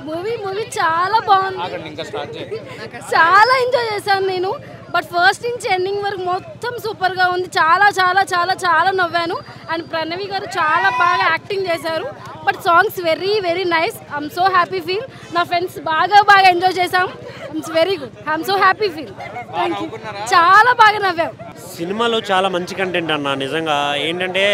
Movie movie చాలా బాగుంది ఆగండి ఇంకా స్టార్ట్ చేయండి చాలా ఎంజాయ్ చేశాను నేను బట్ ఫస్ట్ నుంచి ఎండింగ్ వరకు మొత్తం సూపర్గా ఉంది చాలా చాలా చాలా చాలా నవ్వాను అండ్ ప్రణవి గారు చాలా బాగా యాక్టింగ్ చేశారు but songs very very nice I'm so happy feel నా ఫ్రెండ్స్ బాగా బాగా ఎంజాయ్ చేశాం it's very good I'm so happy feel thank you చాలా బాగా నవ్వాం సినిమాలో చాలా మంచి కంటెంట్ అన్న నిజంగా ఏంటంటే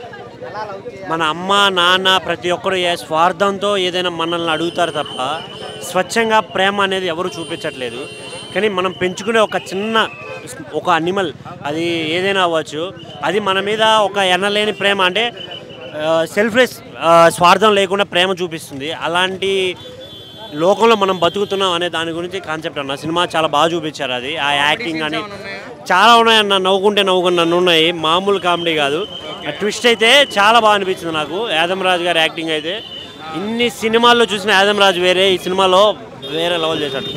మన అమ్మ నాన్న ప్రతి ఒక్కరు ఏ స్వార్థంతో ఏదైనా మనల్ని అడుగుతారు తప్ప స్వచ్ఛంగా ప్రేమ అనేది ఎవరు చూపించట్లేదు కానీ మనం పెంచుకునే ఒక చిన్న ఒక అనిమల్ అది ఏదైనా అవ్వచ్చు అది మన మీద ఒక ఎనలేని ప్రేమ అంటే సెల్ఫ్లెస్ స్వార్థం లేకుండా ప్రేమ చూపిస్తుంది అలాంటి లోకంలో మనం బతుకుతున్నాం అనే దాని గురించి కాన్సెప్ట్ అన్న సినిమా చాలా బాగా చూపించారు అది ఆ యాక్టింగ్ కానీ చాలా ఉన్నాయి అన్న నవ్వుకుంటే నవ్వుకుని నన్ను ఉన్నాయి మామూలు కామెడీ కాదు ఆ ట్విస్ట్ అయితే చాలా బాగా అనిపించింది నాకు యాదమ్ రాజు గారి యాక్టింగ్ అయితే ఇన్ని సినిమాల్లో చూసిన యాదమ్ రాజు వేరే ఈ సినిమాలో వేరే లెవెల్ చేశాడు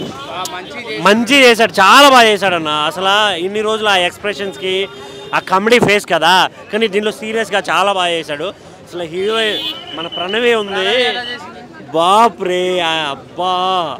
మంచి చేశాడు చాలా బాగా చేశాడు అన్న అసలు ఇన్ని రోజులు ఆ ఎక్స్ప్రెషన్స్కి ఆ కామెడీ ఫేస్ కదా కానీ దీనిలో సీరియస్గా చాలా బాగా చేశాడు అసలు హీరోయిన్ మన ప్రణవి ఉంది బాప్ రే అబ్బా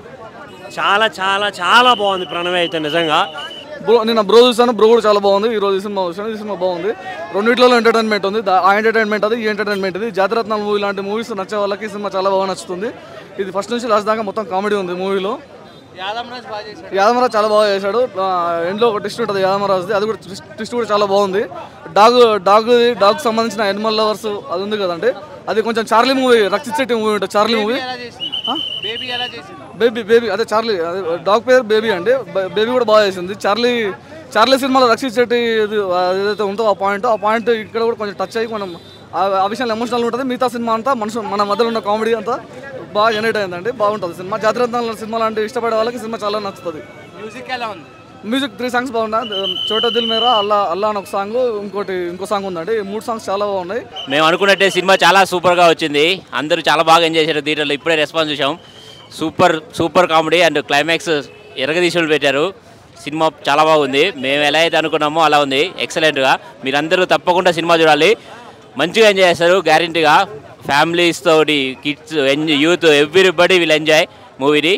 చాలా చాలా చాలా బాగుంది ప్రణవి అయితే నిజంగా బ్రో నిన్న బ్రో చూసాను బ్రో కూడా చాలా బాగుంది ఈ రోజు ఈ సినిమా చూసాను ఈ సినిమా బాగుంది రెండిట్లో ఎంటర్టైన్మెంట్ ఉంది దా- ఆ ఎంటర్టైన్మెంట్ అది ఈ ఎంటర్టైన్మెంట్ ఇది జాతిరత్నాల మూవీ లాంటి మూవీస్ నచ్చే వాళ్ళకి ఈ సినిమా చాలా బాగా నచ్చుతుంది ఇది ఫస్ట్ నుంచి లాస్ట్ దాకా మొత్తం కామెడీ ఉంది మూవీలో యాదమరాజ్ బాగా చేశాడు యాదమరాజ్ చాలా బాగా చేశాడు ఎండ్లో ఒక ట్విస్ట్ ఉంటుంది యాదమరాజ్ది అది కూడా ట్విస్ట్ కూడా చాలా బాగుంది డాగ్ డాగ్ డాగ్ సంబంధించిన ఎనిమల్ లవర్స్ అది ఉంది కదండి అది కొంచెం Charlie movie Rakshit Shetty movie ఉంటుంది చార్లీ మూవీ ఎలా చేసింది బేబీ ఎలా చేసింది బేబీ బేబీ అదే చార్లీ అదే డాగ్ పేరు బేబీ అండి బ- బేబీ కూడా బాగా చేసింది చార్లీ చార్లీ సినిమాలో రక్షిత్ శెట్టి ఇది ఏదైతే ఉందో ఆ పాయింట్ ఆ పాయింట్ ఇక్కడ కూడా కొంచెం టచ్ అయ్యి మనం ఆ ఆ విషయంలో ఎమోషనల్ ఉంటుంది మిగతా సినిమా అంతా మనుషు మన మధ్యలో ఉన్న కామెడీ అంతా బాగా జనరేట్ అయిందండి బాగుంటుంది సినిమా జాతరత్నాల సినిమా లాంటి ఇష్టపడే వాళ్ళకి సినిమా చాలా నచ్చుతుంది మ్యూజిక్ ఎలా ఉంది మ్యూజిక్ త్రీ సాంగ్స్ బాగున్నాయి చోటా దిల్ మేరా అల్లా అల్లా అని ఒక సాంగ్ ఇంకోటి ఇంకో సాంగ్ ఉందండి ఈ మూడు సాంగ్స్ చాలా బాగున్నాయి మేము అనుకున్నట్టే సినిమా చాలా సూపర్గా వచ్చింది అందరూ చాలా బాగా ఎంజాయ్ చేశారు థియేటర్లో ఇప్పుడే రెస్పాన్స్ చూసాం super super comedy and climax ఎరగదీసులు పెట్టారు సినిమా చాలా బాగుంది మేము ఎలా అయితే అనుకున్నామో అలా ఉంది ఎక్సలెంట్గా మీరందరూ తప్పకుండా సినిమా చూడాలి మంచిగా ఎంజాయ్ చేస్తారు గ్యారంటీగా ఫ్యామిలీస్ తోటి kids enjoy youth everybody will enjoy మూవీని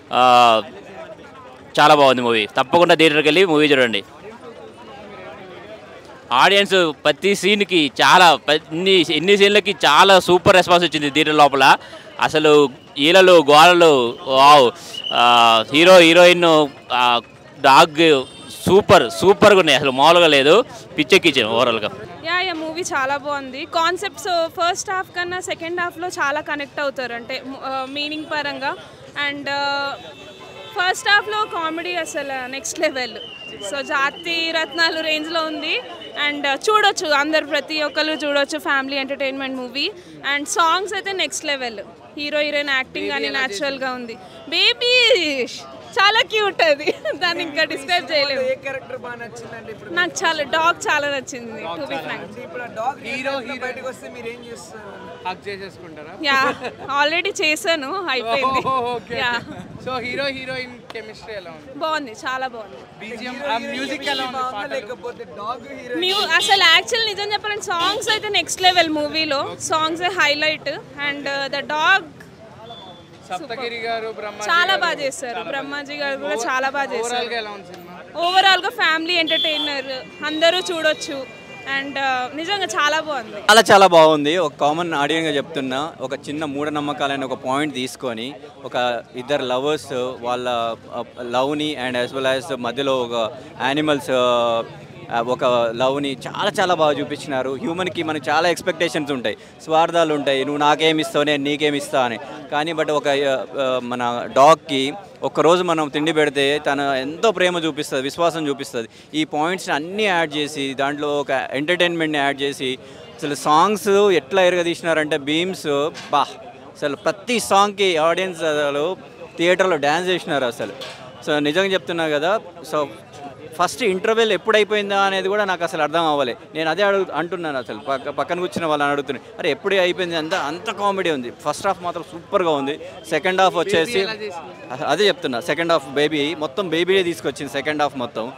చాలా బాగుంది మూవీ తప్పకుండా థియేటర్కి వెళ్ళి మూవీ చూడండి ఆడియన్స్ ప్రతి సీన్కి చాలా ఎన్ని ఎన్ని సీన్లకి చాలా సూపర్ రెస్పాన్స్ వచ్చింది థియేటర్ లోపల అసలు ఈలలు గోలలు వావ్ ఆ, హీరో హీరోయిన్ ఆ, డాగ్ సూపర్ సూపర్గా ఉన్నాయి అసలు మామూలుగా లేదు పిచ్చెక్కిచ్చాను ఓవరాల్గా యా యా మూవీ చాలా బాగుంది కాన్సెప్ట్స్ ఫస్ట్ హాఫ్ కన్నా సెకండ్ హాఫ్లో చాలా కనెక్ట్ అవుతారు అంటే మీనింగ్ పరంగా అండ్ ఫస్ట్ హాఫ్లో కామెడీ అసలు next level so Jathi Ratnalu రేంజ్లో ఉంది అండ్ చూడొచ్చు అందరు ప్రతి ఒక్కరు చూడొచ్చు family entertainment movie and songs అయితే next level hero heroine acting కానీ న్యాచురల్గా ఉంది బేబీ చాలా క్యూట్ అది దాన్ని ఇంకా డిస్క్రైబ్ చేయలేము ఏ క్యారెక్టర్ బాగా నచ్చిందండి ఇప్పుడు నాకు చాలా డాగ్ చాలా నచ్చింది టు బి ఫ్రాంక్ ఇప్పుడు ఆ డాగ్ హీరో హీరో బయటకు వస్తే మీరు ఏం చేస్తారు హక్ చేసేసుకుంటారా యా ఆల్రెడీ చేశాను అయిపోయింది okay yeah so hero heroine chemistry ఎలా ఉంది బాగుంది చాలా బాగుంది బీజిఎం ఆ మ్యూజిక్ ఎలా ఉంది పాటలు లేకపోతే డాగ్ హీరో మ్యూ అసలు యాక్చువల్ నిజం చెప్పాలంటే సాంగ్స్ అయితే నెక్స్ట్ లెవెల్ మూవీలో songs highlight and the dog Saptagiri garu Brahma చాలా బాగా చేశారు బ్రహ్మాజీ గారు కూడా చాలా బాగా ఓవరాల్ చేశారు గా ఎలా ఉంది సినిమా ఓవరాల్ గా ఫ్యామిలీ ఎంటర్టైనర్ అందరూ చూడొచ్చు అండ్ నిజంగా చాలా బాగుంది చాలా చాలా బాగుంది ఒక కామన్ ఆడియన్గా చెప్తున్నా ఒక చిన్న మూఢనమ్మకాలైన ఒక పాయింట్ తీసుకొని ఒక ఇద్దరు లవర్స్ వాళ్ళ లవ్ని అండ్ యాజ్ వెల్ యాజ్ మధ్యలో ఒక యానిమల్స్ ఒక లవ్ని చాలా చాలా బాగా చూపించినారు హ్యూమన్కి మనకి చాలా ఎక్స్పెక్టేషన్స్ ఉంటాయి స్వార్థాలు ఉంటాయి నువ్వు నాకేమి ఇస్తావు నేను నీకేమి ఇస్తా అని కానీ బట్ ఒక ఆ, మన డాగ్కి ఒక్కరోజు మనం తిండి పెడితే తన ఎంతో ప్రేమ చూపిస్తుంది విశ్వాసం చూపిస్తుంది ఈ పాయింట్స్ని అన్నీ యాడ్ చేసి దాంట్లో ఒక ఎంటర్టైన్మెంట్ని యాడ్ చేసి అసలు సాంగ్స్ ఎట్లా ఎరగదీసినారంటే బీమ్స్ బా అసలు ప్రతి సాంగ్కి ఆడియన్స్ అసలు థియేటర్లో డ్యాన్స్ చేసినారు అసలు సో నిజంగా చెప్తున్నా కదా సో ఫస్ట్ ఇంటర్వెల్ ఎప్పుడు అయిపోయిందా అనేది కూడా నాకు అసలు అర్థం అవ్వలే నేను అదే అడుగు అంటున్నాను అసలు పక్క పక్కన కూర్చున్న వాళ్ళని అడుగుతున్నాను అరే ఎప్పుడు అయిపోయింది అంత అంత కామెడీ ఉంది ఫస్ట్ హాఫ్ మాత్రం సూపర్గా ఉంది సెకండ్ హాఫ్ వచ్చేసి అదే చెప్తున్నా సెకండ్ హాఫ్ బేబీ మొత్తం బేబీయే తీసుకొచ్చింది సెకండ్ హాఫ్ మొత్తం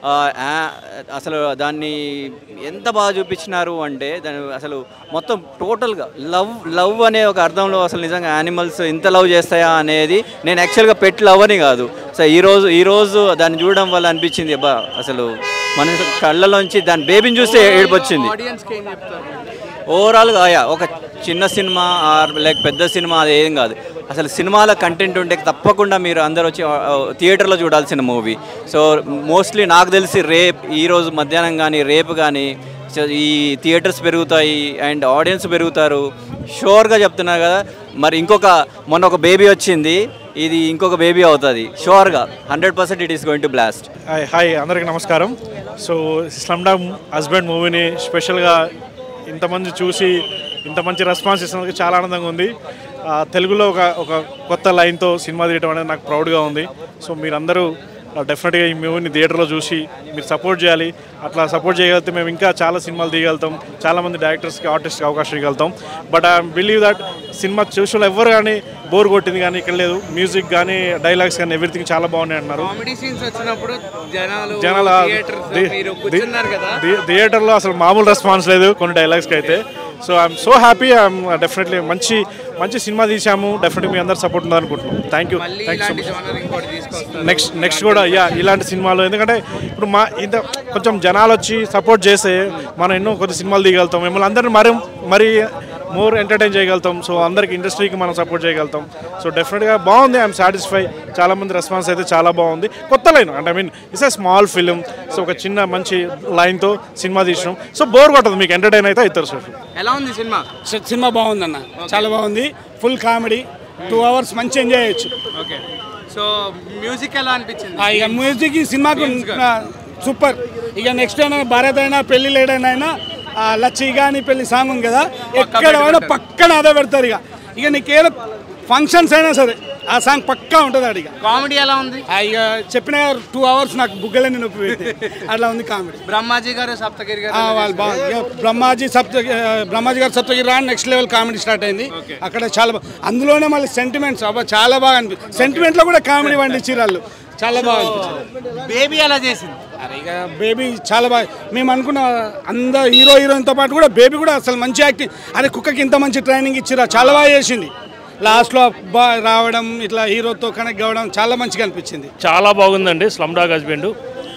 ఆ, ఆ- అసలు దాన్ని ఎంత బాగా చూపించినారు అంటే దాని అసలు మొత్తం టోటల్గా లవ్ లవ్ అనే ఒక అర్థంలో అసలు నిజంగా యానిమల్స్ ఇంత లవ్ చేస్తాయా అనేది నేను యాక్చువల్గా పెట్ లవ్ అని కాదు సో ఈరోజు ఈరోజు దాన్ని చూడడం వల్ల అనిపించింది అబ్బా అసలు మన కళ్ళలోంచి దాని బేబీని చూస్తే ఏడుపు వచ్చింది ఆడియన్స్కి ఏం చెప్తారు ఓవరాల్గా యా ఒక చిన్న సినిమా ఆర్ లైక్ పెద్ద సినిమా అది ఏం కాదు అసలు సినిమాల కంటెంట్ ఉంటే తప్పకుండా మీరు అందరు వచ్చి ఆ, థియేటర్లో చూడాల్సిన మూవీ సో మోస్ట్లీ నాకు తెలిసి రేప్ ఈరోజు మధ్యాహ్నం కానీ రేపు కానీ సో ఈ థియేటర్స్ పెరుగుతాయి అండ్ ఆడియన్స్ పెరుగుతారు షూర్గా చెప్తున్నా కదా మరి ఇంకొక మొన్న ఒక బేబీ వచ్చింది ఇది ఇంకొక బేబీ అవుతుంది షూర్గా hundred percent it is going to blast hi hi అందరికీ నమస్కారం సో స్లమ్ డాగ్ హస్బెండ్ మూవీని స్పెషల్గా ఇంతమంది చూసి ఇంత మంచి రెస్పాన్స్ ఇస్తున్నందుకు చాలా ఆనందంగా ఉంది ఆ, తెలుగులో ఒక ఒక కొత్త లైన్తో సినిమా తీయడం అనేది నాకు ప్రౌడ్గా ఉంది సో మీరందరూ డెఫినెట్గా ఈ మూవీని థియేటర్లో చూసి మీరు సపోర్ట్ చేయాలి అట్లా సపోర్ట్ చేయగలిగితే మేము ఇంకా చాలా సినిమాలు తీయగలుగుతాం చాలామంది డైరెక్టర్స్కి ఆర్టిస్ట్కి అవకాశం ఇవ్వగలుగుతాం బట్ ఐ బిలీవ్ దట్ సినిమా చూసిన ఎవరు కానీ బోర్ కొట్టింది కానీ ఇక్కడ లేదు మ్యూజిక్ కానీ డైలాగ్స్ కానీ ఎవ్రీథింగ్ చాలా బాగున్నాయి అన్నారు కామెడీ సీన్స్ వచ్చినప్పుడు జనాలు జనాల థియేటర్స్ థి- మీరు థి- కూర్చున్నారు కదా థి- థియేటర్లో అసలు మామూలు రెస్పాన్స్ లేదు కొన్ని డైలాగ్స్కి అయితే so I'm so happy I'm definitely మంచి మంచి సినిమా తీసాము డెఫినెట్లీ మీ అందరు సపోర్ట్ ఉందని అనుకుంటున్నాం థ్యాంక్ యూ మళ్ళీ థ్యాంక్ యూ సో ఇలాంటి మచ్ జోనర్ ఇంకోటి తీసుకొస్తారు నెక్స్ట్ నెక్స్ట్ కూడా యా ఇలాంటి సినిమాలు ఎందుకంటే ఇప్పుడు మా ఇంత కొంచెం జనాలు వచ్చి సపోర్ట్ చేస్తే మనం ఎన్నో కొద్ది సినిమాలు తీయగలుగుతాం మిమ్మల్ని అందరిని మరి మరి మోర్ ఎంటర్టైన్ చేయగలుగుతాం సో అందరికి ఇండస్ట్రీకి మనం సపోర్ట్ చేయగలుగుతాం సో డెఫినెట్గా బాగుంది ఐఎమ్ సాటిస్ఫై చాలా మంది రెస్పాన్స్ అయితే చాలా బాగుంది కొత్త లైన్ అంటే I mean it's a small film so ఒక చిన్న మంచి లైన్తో సినిమా తీసినాం సో బోర్ కొట్టదు మీకు ఎంటర్టైన్ అయితే అవుతారు సార్ ఎలా ఉంది సినిమా సి- సినిమా బాగుందన్న చాలా బాగుంది ఫుల్ కామెడీ టూ అవర్స్ మంచి ఎంజాయ్ చేయొచ్చు ఓకే సో మ్యూజిక్ ఎలా అనిపించింది ఆ, ఇక మ్యూజిక్ ఈ సినిమాకు ఆ, సూపర్ ఇక నెక్స్ట్ అయినా భారత్ అయినా పెళ్లి లేడనైనా ఆ, లచ్చి కానీ పెళ్లి సాంగ్ ఉంది కదా ఎక్కడ అయినా పక్కన అదే పెడతారు ఇక ఇక నీకేదో ఫంక్షన్స్ అయినా సరే ఆ సాంగ్ పక్కా ఉంటుంది అడిగ కామెడీ ఎలా ఉంది ఇక చెప్పిన టూ అవర్స్ నాకు బుగ్గలని నొప్పి పెట్టి అట్లా ఉంది కామెడీ బ్రహ్మాజీ గారు సప్తగిరి గారు ఆ, వాళ్ళు బాగుంది ఇక బ్రహ్మాజీ సప్త ఆ, బ్రహ్మాజీ గారు సప్తగిరి రాని నెక్స్ట్ లెవెల్ కామెడీ స్టార్ట్ అయింది అక్కడ చాలా బా- అందులోనే మళ్ళీ సెంటిమెంట్స్ అబ్బా చాలా బాగా అనిపించింది సెంటిమెంట్లో కూడా కామెడీ పండించారు వాళ్ళు చాలా బాగా అనిపించింది బేబీ ఎలా చేసింది అరే ఇక బేబీ చాలా బాగా మేము అనుకున్న అందరు హీరో హీరోయిన్తో పాటు కూడా బేబీ కూడా అసలు మంచి యాక్టింగ్ అరే కుక్కకి ఇంత మంచి ట్రైనింగ్ ఇచ్చిరా చాలా బాగా చేసింది లాస్ట్లో బా రావడం ఇట్లా హీరోతో కనెక్ట్ కావడం చాలా మంచిగా అనిపించింది చాలా బాగుందండి స్లమ్ డాగ్ హస్బెండ్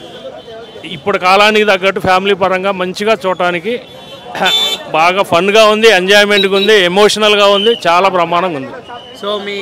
ఇప్పుడు కాలానికి తగ్గట్టు ఫ్యామిలీ పరంగా మంచిగా చూడటానికి బాగా ఫన్గా ఉంది ఎంజాయ్మెంట్గా ఉంది ఎమోషనల్గా ఉంది చాలా బ్రహ్మాండంగా ఉంది సో మీ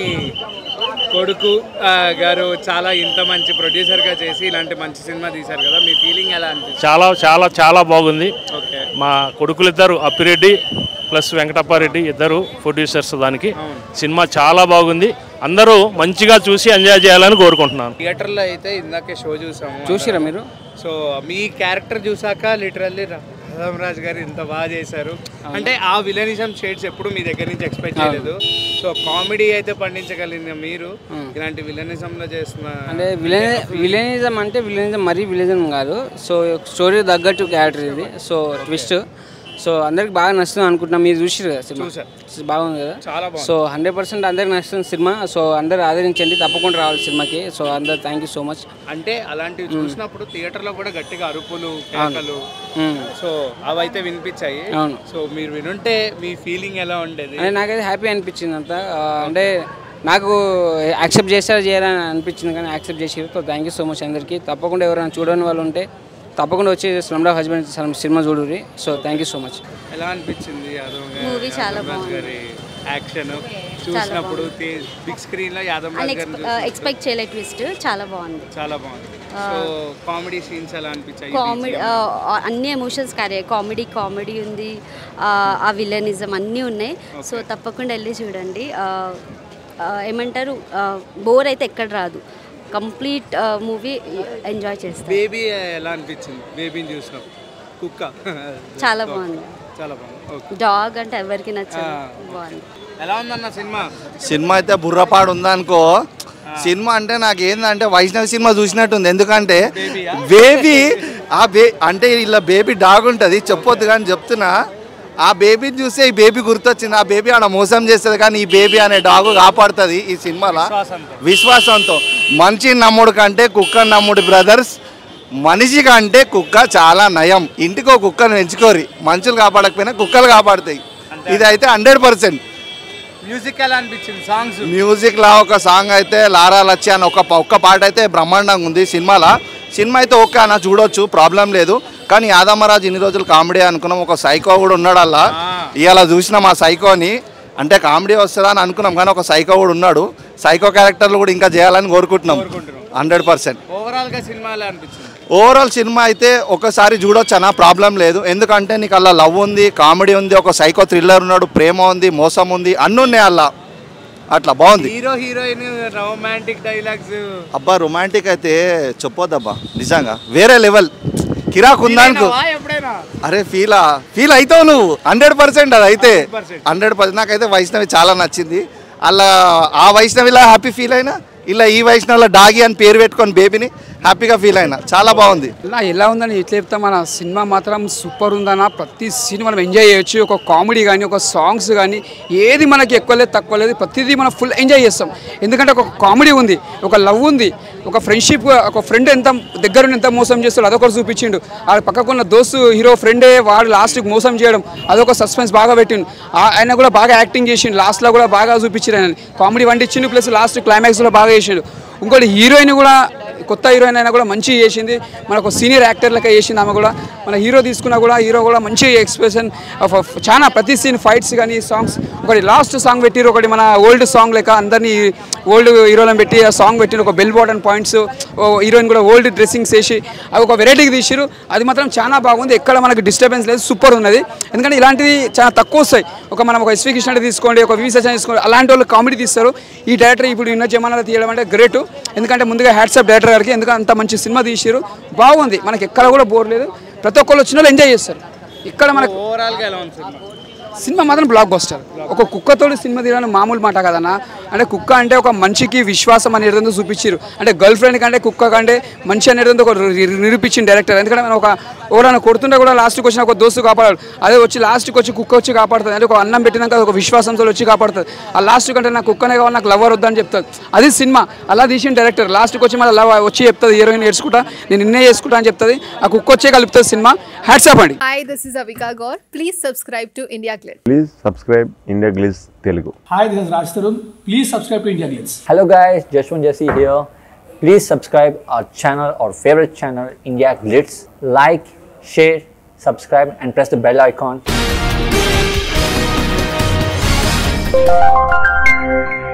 కొడుకు ఆ, గారు చాలా ఇంత మంచి ప్రొడ్యూసర్గా చేసి ఇలాంటి మంచి సినిమా తీశారు కదా మీ ఫీలింగ్ ఎలా అనిపిస్తుంది చాలా చాలా చాలా బాగుంది ఓకే మా కొడుకులు ఇద్దరు అప్పిరెడ్డి ప్లస్ వెంకటప్పారెడ్డి ఇద్దరు ప్రొడ్యూసర్స్ దానికి సినిమా చాలా బాగుంది అందరూ మంచిగా చూసి ఎంజాయ్ చేయాలని కోరుకుంటున్నాను థియేటర్లో అయితే ఇందాకే షో చూసాము చూసిరా మీరు సో మీ క్యారెక్టర్ చూసాక లిటరల్లీ రాజ్ గారు ఇంత బాగా చేశారు అంటే ఆ విలనిజం షేడ్స్ ఎప్పుడు మీ దగ్గర నుంచి ఎక్స్పెక్ట్ చేయలేదు సో కామెడీ అయితే పండించగలిగిన మీరు ఇలాంటి విలనిజంలో చేస్తున్న అంటే విలన్ విలనిజం అంటే విలనిజం మరీ విలనిజం కాదు సో స్టోరీ తగ్గట్టు క్యారెక్టర్ ఇది సో ట్విస్ట్ సో అందరికి బాగా నచ్చుతుంది అనుకుంటున్నాం మీరు చూసిరు కదా సినిమా బాగుంది కదా చాలా బాగుంది. సో హండ్రెడ్ పర్సెంట్ అందరికి నచ్చుతుంది సినిమా సో అందరు ఆదరించండి తప్పకుండా రావాలి సినిమాకి సో అందరు థ్యాంక్ యూ సో మచ్ అంటే అలాంటివి చూసినప్పుడు థియేటర్లో కూడా గట్టిగా అరుపులు కేకలు సో అవైతే వినిపించాయి అవును. సో మీరు వినుంటే మీ ఫీలింగ్ ఎలా ఉండేది అంటే నాకైతే హ్యాపీ అనిపించింది అంతా ఆ, అంటే నాకు యాక్సెప్ట్ చేస్తారా చేయాలని అనిపించింది కానీ యాక్సెప్ట్ చేసారు so thank you so much అందరికీ తప్పకుండా ఎవరైనా చూడని వాళ్ళు ఉంటే తప్పకుండా వచ్చి స్లమ్ డాగ్ హస్బెండ్ సినిమా చూడుర్రి so thank you so much ఎలా అనిపించింది యాదవ్ గారి- Movie చాలా యాదవ్ రాజ్ బాగుంది. గారి యాక్షన్ చూసినప్పుడు బిగ్ స్క్రీన్ లో యాదవ్ రాజ్ గారిని చూసినప్పుడు ఎక్స్పెక్ట్ చేయలే ట్విస్ట్ చాలా బాగుంది చాలా బాగుంది సో కామెడీ సీన్స్ ఎలా అనిపించాయి కామెడీ అన్ని ఎమోషన్స్ క్యారీ కామెడీ కామెడీ ఉంది ఆ, ఆ విలనిజం అన్నీ ఉన్నాయి సో తప్పకుండా వెళ్ళి చూడండి ఆ, ఆ, ఏమంటారు బోర్ అయితే ఎక్కడ రాదు కంప్లీట్ మూవీ ఎంజాయ్ చేస్తారు బేబీ ఎలా అనిపించింది బేబీని చూసినప్పుడు కుక్క చాలా బాగుంది చాలా బాగుంది ఓకే డాగ్ అంటే ఎవరికి నచ్చదు బాగుంది ఎలా ఉందన్న సినిమా సినిమా అయితే బుర్రపాడు ఉందనుకో సినిమా అంటే నాకు ఏంటంటే వైష్ణవి సినిమా చూసినట్టుంది ఎందుకంటే బేబీ ఆ బే అంటే ఇలా బేబీ డాగ్ ఉంటుంది చెప్పొద్దు కానీ చెప్తున్నా ఆ బేబీని చూస్తే ఈ బేబీ గుర్తొచ్చింది ఆ బేబీ ఆడ మోసం చేస్తుంది కానీ ఈ బేబీ అనే డాగ్ కాపాడుతుంది ఈ సినిమాలో విశ్వాసంతో మంచి నమ్ముడు కంటే కుక్క నమ్ముడు బ్రదర్స్ మనిషి కంటే కుక్క చాలా నయం ఇంటికి ఒక కుక్కను పెంచుకోరి మనుషులు కాపాడకపోయినా కుక్కలు కాపాడుతాయి ఇది అయితే హండ్రెడ్ పర్సెంట్ మ్యూజిక్ ఎలా అనిపించింది సాంగ్స్ మ్యూజిక్ లా ఒక సాంగ్ అయితే లారా లచ్చి అని ఒక ప- ఒక్క పాట అయితే బ్రహ్మాండంగా ఉంది సినిమాలో సినిమా అయితే ఓకే అన్న చూడొచ్చు ప్రాబ్లం లేదు కానీ యాదమ్మరాజు ఇన్ని రోజులు కామెడీ అనుకున్నాం ఒక సైకో కూడా ఉన్నాడు అలా ఇవాళ చూసినాం ఆ సైకోని అంటే కామెడీ వస్తుందా అని అనుకున్నాం కానీ ఒక సైకో కూడా ఉన్నాడు సైకో క్యారెక్టర్లు కూడా ఇంకా చేయాలని కోరుకుంటున్నాం హండ్రెడ్ పర్సెంట్ ఓవరాల్ గా సినిమా ఎలా అనిపించింది ఓవరాల్ సినిమా అయితే ఒకసారి చూడొచ్చు అన్న ప్రాబ్లం లేదు ఎందుకంటే నీకు అలా లవ్ ఉంది కామెడీ ఉంది ఒక సైకో థ్రిల్లర్ ఉన్నాడు ప్రేమ ఉంది మోసం ఉంది అన్నీ ఉన్నాయి అలా అట్లా బాగుంది హీరో హీరోయిన్ రొమాంటిక్ డైలాగ్స్ అబ్బా రొమాంటిక్ అయితే చెప్పొద్దబ్బా నిజంగా వేరే లెవెల్ కిరాక్ ఉందనుకో ఎప్పుడైనా అరే ఫీలా ఫీల్ అవుతావు నువ్వు హండ్రెడ్ పర్సెంట్ అది అయితే హండ్రెడ్ పర్సెంట్ నాకైతే వైష్ణవి చాలా నచ్చింది అలా ఆ వైష్ణవిలా హ్యాపీ ఫీల్ అయినా ఇలా ఈ వైష్ణవిలో డాగి అని పేరు పెట్టుకొని బేబీని హ్యాపీగా ఫీల్ అయినా చాలా బాగుంది నా ఎలా ఉందని ఎట్లా చెప్తా మన సినిమా మాత్రం సూపర్ ఉందన్న ప్రతి సీన్ మనం ఎంజాయ్ చేయొచ్చు ఒక కామెడీ కానీ ఒక సాంగ్స్ కానీ ఏది మనకి ఎక్కువ లేదు తక్కువ లేదు ప్రతిదీ మనం ఫుల్ ఎంజాయ్ చేస్తాం ఎందుకంటే ఒక కామెడీ ఉంది ఒక లవ్ ఉంది ఒక ఫ్రెండ్షిప్ ఒక ఫ్రెండ్ ఎంత దగ్గర నుండి ఎంత మోసం చేస్తాడు అదొకటి చూపించిండు ఆ పక్కకున్న దోస్తు హీరో ఫ్రెండే వాడు లాస్ట్కి మోసం చేయడం అదొక సస్పెన్స్ బాగా పెట్టిండు ఆ- ఆయన కూడా బాగా యాక్టింగ్ చేసిండు లాస్ట్లో కూడా బాగా చూపించారు ఆయన కామెడీ వంటిచ్చిండు ప్లస్ లాస్ట్ క్లైమాక్స్లో బాగా చేసిండు ఇంకోటి హీరోయిన్ కూడా కొత్త హీరోయిన్ అయినా కూడా మంచిగా చేసింది మనకు సీనియర్ యాక్టర్ లెక్క చేసింది ఆమె కూడా మన హీరో తీసుకున్నా కూడా హీరో కూడా మంచి ఎక్స్ప్రెషన్ చాలా ప్రతి సీన్ ఫైట్స్ కానీ సాంగ్స్ ఒకటి లాస్ట్ సాంగ్ పెట్టిరు ఒకటి మన ఓల్డ్ సాంగ్ లెక్క అందరినీ ఓల్డ్ హీరోలను పెట్టి ఆ సాంగ్ పెట్టిన ఒక బెల్ బాటన్ పాయింట్స్ హీరోయిన్ కూడా ఓల్డ్ డ్రెస్సింగ్స్ వేసి అవి ఒక వెరైటీకి తీసిరు అది మాత్రం చాలా బాగుంది ఎక్కడ మనకు డిస్టర్బెన్స్ లేదు సూపర్ ఉన్నది ఎందుకంటే ఇలాంటివి చాలా తక్కువ వస్తాయి ఒక మనం ఒక ఎస్వి కృష్ణ తీసుకోండి ఒక వి సచిన తీసుకోండి అలాంటి వాళ్ళు కామెడీ తీస్తారు ఈ డైరెక్టర్ ఇప్పుడు ఉన్న జమానాలో తీయడం అంటే గ్రేట్ ఎందుకంటే ముందుగా హ్యాట్సాప్ డైరెక్టర్ గారికి ఎందుకంటే అంత మంచి సినిమా తీసిరు బాగుంది మనకి ఎక్కడ కూడా బోర్ లేదు ప్రతి ఒక్కళ్ళు వచ్చిన వాళ్ళు ఎంజాయ్ చేస్తారు ఇక్కడ మనకు ఓవరాల్ గా ఎలా ఉంది సినిమా సినిమా మాత్రం బ్లాక్ బస్టర్ ఒక కుక్కతోటి సినిమా తీయడం మామూలు మాట కదన్న అంటే కుక్క అంటే ఒక మనిషికి విశ్వాసం అనేది ఏదో చూపించారు అంటే గర్ల్ ఫ్రెండ్ కంటే కుక్క కంటే మంచి అనేది ఒక రి- నిరూపించింది డైరెక్టర్ ఎందుకంటే మనం ఒక ఎవరైనా కొడుతుంటే కూడా లాస్ట్కి వచ్చిన ఒక దోస్తు కాపాడాడు అదే వచ్చి లాస్ట్కి వచ్చి కుక్క వచ్చి కాపాడుతుంది అంటే ఒక అన్నం పెట్టినాక ఒక విశ్వాసంతో వచ్చి కాపాడుతుంది ఆ లాస్ట్ కంటే నాకు కుక్కనే కావాలి నాకు లవర్ వద్దని చెప్తుంది అది సినిమా అలా తీసిన డైరెక్టర్ లాస్ట్కి వచ్చి మళ్ళీ లవ్ వచ్చి చెప్తుంది హీరోయిన్ ఏడ్చుకుంటా నేను నిన్నే చేసుకుంటా అని చెప్తుంది ఆ కుక్క వచ్చే కలుపుతుంది సినిమా హ్యాట్సాప్ అండి Hi, this is Avika Gaur. Please subscribe to India Glitz. Please subscribe India Gliss Telugu. Hi, this is Raj Tarun. Please subscribe to India Glitz. Hello guys, Jashwan Jesse here. Please subscribe our channel, our favorite channel, India Glitz. Like, share, subscribe and press the bell icon.